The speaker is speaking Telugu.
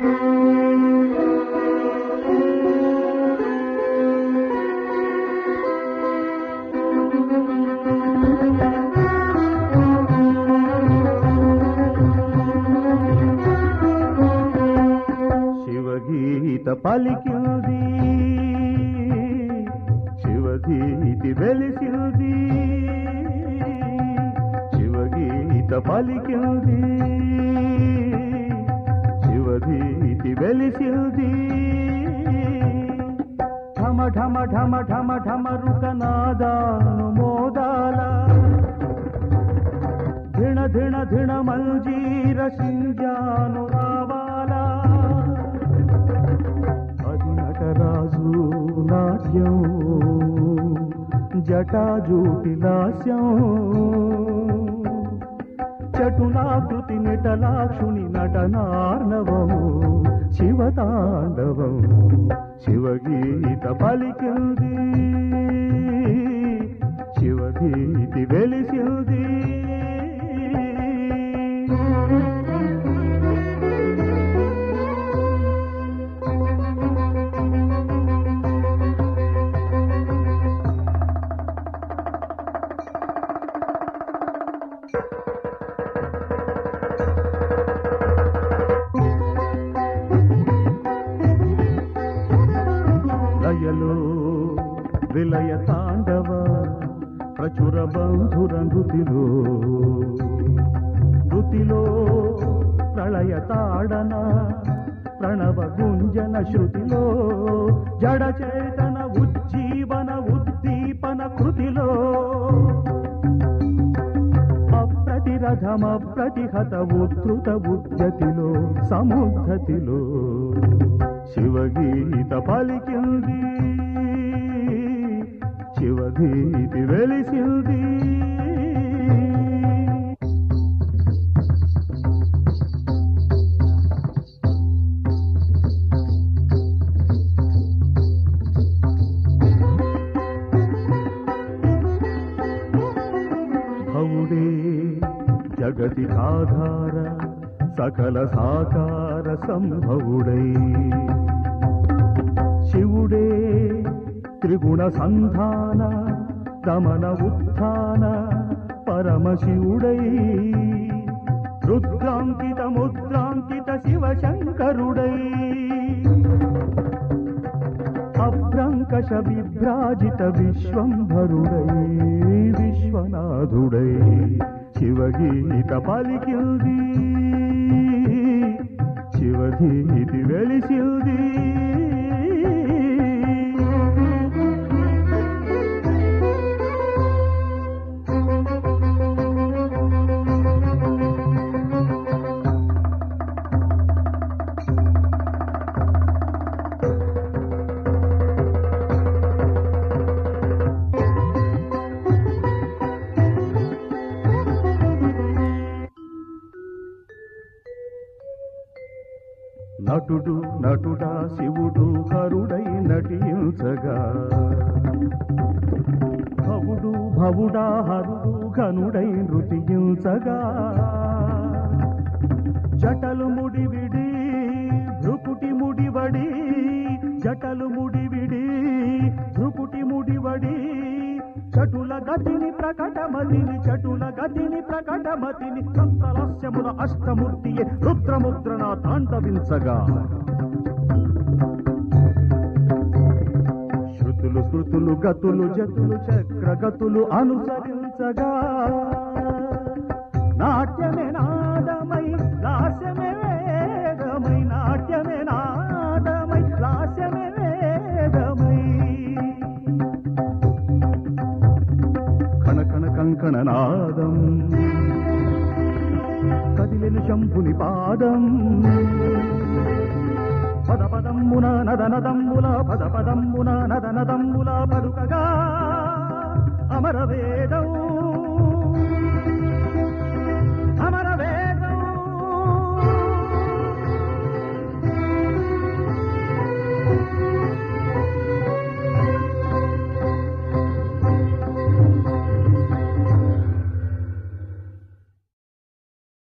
శివగీత పలికింది శివగీతి వెలిసింది శివగీత పలికింది శివగీతి వెలిసింది ఢమ ఢమ ఢమ ఢమ ఢమ రుకనాదాను మోదాల ధిణ ధిణ ధిణ మంజీర సింజాను రావాలా అది నటరాజు నాట్యం జటాజూటి లాస్యం చటులాకృతి నిటలాక్షుని నటనార్ణవము శివతాండవం శివగీత పలికింది శివగీతి వెలిసింది లయలో విలయ తాండవ ప్రచుర బంధుర నృతిలో నృతిలో ప్రళయ తాడన ప్రణవ గుంజన శృతిలో జడ చేతన ఉజ్జీవన ఉద్దీపన కృతిలో అప్రతిరథమ ప్రతిహత ఉద్ధృత ఉద్యతిలో సముద్ధతిలో శివగీత పలికింది శివగీతి వెలిసింది భవుడే జగతి ఆధార సకల సాకార సంభవుడై శివుడే త్రిగుణ సంధాన దమన ఉత్థాన పరమశివుడై రుద్రాంకిత ముద్రాంకిత శివశంకరుడై అభ్రంకష విభ్రాజిత విశ్వంభరుడై విశ్వనాథుడై శివగీత పలికింది శివగీతి వెలిసింది నటుడు నటుడా శివుడు హరుడై నటించగా భవుడు భవుడా హరుడు ఘనుడై నృతించగా జటలు ముడివిడి భృకుటి ముడివడి జటలు ముడివిడి భృకుటి ముడివడి చటుల గతిని ప్రకటమతిని చటుల గతిని ప్రకటమతిని సంతలస్యముల అష్టమూర్తియే రుద్రముద్రణ తాండవించగా శృతులు శృతులు గతులు జతులు చక్రగతులు అనుసరించగా నాట్యమే నాదమై లాస్యమే వేదమై నాట్యమే నాదమై లాస్యమే వేదమై కణ కణ కంకణ నాదం కదిలెను శంభుని పాదం పద పదమ్మున నదనదమ్ముల పద పదమ్మున నదనదమ్ముల పలుకగా అమర వేదం